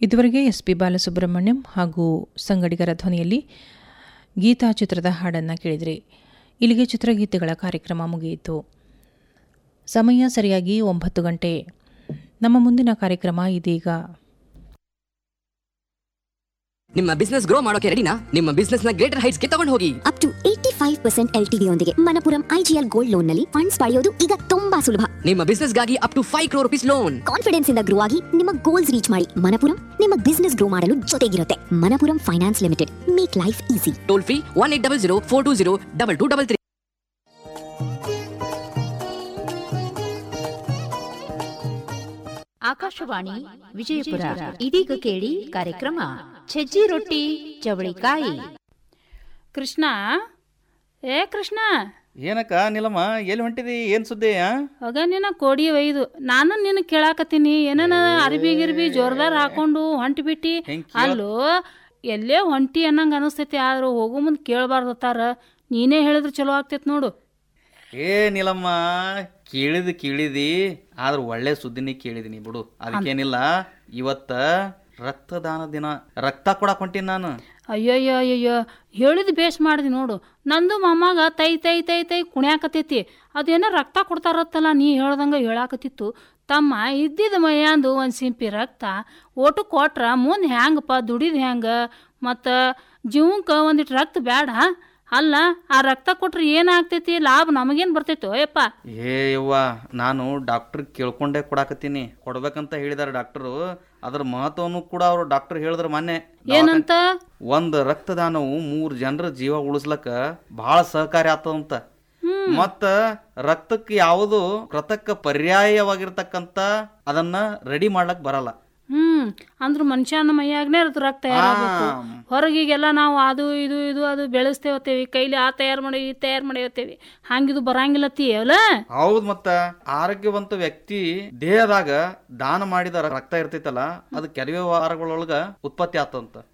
ಇದುವರೆಗೆ S P Balasubrahmanyam ಹಾಗೂ ಸಂಗಡಿಗರ ಧ್ವನಿಯಲ್ಲಿ ಗೀತಾ ಚಿತ್ರದ ಹಾಡನ್ನು ಕೇಳಿದ್ರಿ ಇಲ್ಲಿಗೆ ಚಿತ್ರಗೀತೆಗಳ ಕಾರ್ಯಕ್ರಮ ಮುಗಿಯಿತು ಸಮಯ ಸರಿಯಾಗಿ ಒಂಬತ್ತು ಗಂಟೆ ನಮ್ಮ ಮುಂದಿನ ಕಾರ್ಯಕ್ರಮ ಇದೀಗ ನಿಮ್ಮ ಬಿಸ್ನೆಸ್ ಗ್ರೋ ಮಾಡೋಕೆ ರೆಡಿನಾ ನಿಮ್ಮ ಬಿಸ್ನೆಸ್ ನ ಗ್ರೇಟರ್ ಹೈಟ್ಸ್ ಗೆ ತಗೊಂಡು ಹೋಗಿ up to eighty five percent ಎಲ್ ಯೊಂದಿಗೆ ಮನಪುರಂ ಐಜಿಎಲ್ ಗೋಲ್ಡ್ ಲೋನ್ ನಲ್ಲಿ ಫಂಡ್ಸ್ ಪಡೆಯೋದು ಈಗ ತುಂಬಾ ಸುಲಭ ನಿಮ್ಮ ಬಿಸ್ನೆಸ್ ಗಾಗಿ up to five crore rupees loan confidence ಇಂದ ಗ್ರೋ ಆಗಿ ನಿಮ್ಮ ಗೋಲ್ಸ್ ರೀಚ್ ಮಾಡಿ ಮನಪುರಂ ನಿಮ್ಮ ಬಿಸ್ನೆಸ್ ಗ್ರೋ ಮಾಡಲು ಜೊತೆಗಿರುತ್ತೆ Manappuram finance limited make life easy toll free one eight double zero four two zero double two double three Akashvani Vijayapura ಇದೀಗ ಕೇಳಿ ಕಾರ್ಯಕ್ರಮ ಸಜ್ಜಿ ರೊಟ್ಟಿ ಚವಳಿಕಾಯಿ ಕೃಷ್ಣ ಏ ಕೃಷ್ಣ ಏನಕ್ಕ ನಿಲಮ್ಮ ಎಲ್ಲಿ ಹೊಂಟಿದಿ ಏನ್ ಸುದ್ದಿ ಆ? ಆಗ ನಿನ್ನ ಕೋಡಿ ಒಯ್ದು ನಾನು ನಿನ್ನ ಕೇಳಾಕತ್ತೀನಿ ಏನೇನ ಅರ್ಬಿ ಗಿರ್ಬಿ ಜೋರ್ದಾರ್ ಹಾಕೊಂಡು ಹೊಂಟಿ ಬಿಟ್ಟಿ ಹೆಂಗ್ ಕೇಳ- ಅಲ್ಲೋ ಎಲ್ಲೇ ಹೊಂಟಿ ಅನ್ನಂಗ ಅನಿಸ್ತೈತಿ ಆದ್ರೂ ಹೋಗೋ ಮುಂದೆ ಕೇಳಬಾರ್ದತ್ತಾರ ನೀನೇ ಹೇಳಿದ್ರೆ ಚಲೋ ಆಗ್ತೈತಿ ನೋಡು ಏ ನಿಲಮ್ಮ ಕೇಳಿದ ಕೇಳಿದಿ ಆದ್ರ ಒಳ್ಳೆ ಸುದ್ದಿನಿ ಕೇಳಿದಿನಿ ಬಿಡು ಅದಕ್ಕೇನಿಲ್ಲ ಇವತ್ತ ರಕ್ತದಾನ ದಿನ ರಕ್ತ ಕೊಡಕ್ ಹೊಂಟೀನಿ ನಾನು ಅಯ್ಯಯ್ಯೋ ಅಯ್ಯಯ್ಯೋ ಹೇಳಿದ್ ಬೇಸ್ ಮಾಡಿದಿ ನೋಡು ನಂದು ಮೊಮ್ಮಗ ತೈ ತೈ ತೈ ತೈ ಕುಣ್ಯಾಕತೈತಿ ಅದೇನೋ ರಕ್ತ ಕೊಡ್ತಾರತ್ತಲ್ಲ ನೀ ಹೇಳ್ದಂಗ ಹೇಳಾಕತ್ತಿತ್ತು ತಮ್ಮ ಇದ್ದಿದ್ದ ಮೈಯಾಂದು ಒಂದು ಸಿಂಪಿ ರಕ್ತ ಓಟು ಕೊಟ್ರ ಮುಂದೆ ಹ್ಯಾಂಗಪ್ಪ ದುಡಿದ್ ಹ್ಯಾಂಗ ಮತ್ತು ಜೀವಕ್ಕೆ ಒಂದಿಟ್ಟು ರಕ್ತ ಬೇಡ ಅಲ್ಲ ಆ ರಕ್ತ ಕೊಟ್ರೆ ಏನಾಗ್ತೈತಿ ಲಾಭ ನಮಗೇನು ಬರ್ತೈತೋ ಯಪ್ಪ ಏ ಯವ್ವ ನಾನು ಡಾಕ್ಟರ್ ಕೇಳ್ಕೊಂಡೇ ಕೊಡಾಕತ್ತೀನಿ ಕೊಡ್ಬೇಕಂತ ಹೇಳಿದಾರೆ ಡಾಕ್ಟರು ಅದ್ರ ಮಹತ್ವನು ಕೂಡ ಅವ್ರು ಡಾಕ್ಟರ್ ಹೇಳಿದ್ರ ಮೊನ್ನೆ ಏನಂತ ಒಂದ್ ರಕ್ತದಾನವು ಮೂರ್ ಜನರ ಜೀವ ಉಳಿಸ್ಲಕ್ಕ ಬಹಳ ಸಹಕಾರಿ ಆಗ್ತದಂತ ಮತ್ತ ರಕ್ತಕ್ಕೆ ಯಾವುದು ಕೃತಕ ಪರ್ಯಾಯವಾಗಿರ್ತಕ್ಕಂತ ಅದನ್ನ ರೆಡಿ ಮಾಡ್ಲಕ್ ಬರಲ್ಲ ಹ್ಮ್ ಅಂದ್ರ ಮನುಷ್ಯನ ಮೈಯಾಗನೇ ಇರೋದು ರಕ್ತ ತಯಾರಾಗಬೇಕು ಹೊರಗಿಗೆಲ್ಲ ನಾವು ಅದು ಇದು ಇದು ಅದು ಬೆಳೆಸ್ತೇವತ್ತೇವಿ ಕೈಲಿ ಆ ತಯಾರು ಮಾಡಿ ಈ ತಯಾರು ಮಾಡಿವತ್ತೇವಿ ಹಂಗಿದು ಬರಂಗಿಲ್ಲತ್ತಿ ಅಲ್ಲ ಹೌದ್ ಮತ್ತ ಆರೋಗ್ಯವಂತ ವ್ಯಕ್ತಿ ದೇಹದಾಗ ದಾನ ಮಾಡಿದ ರಕ್ತ ಇರ್ತೈತಲ್ಲ ಅದು ಕೆಲವೇ ವಾರಗಳೊಳಗ ಉತ್ಪತ್ತಿ ಆತಂತ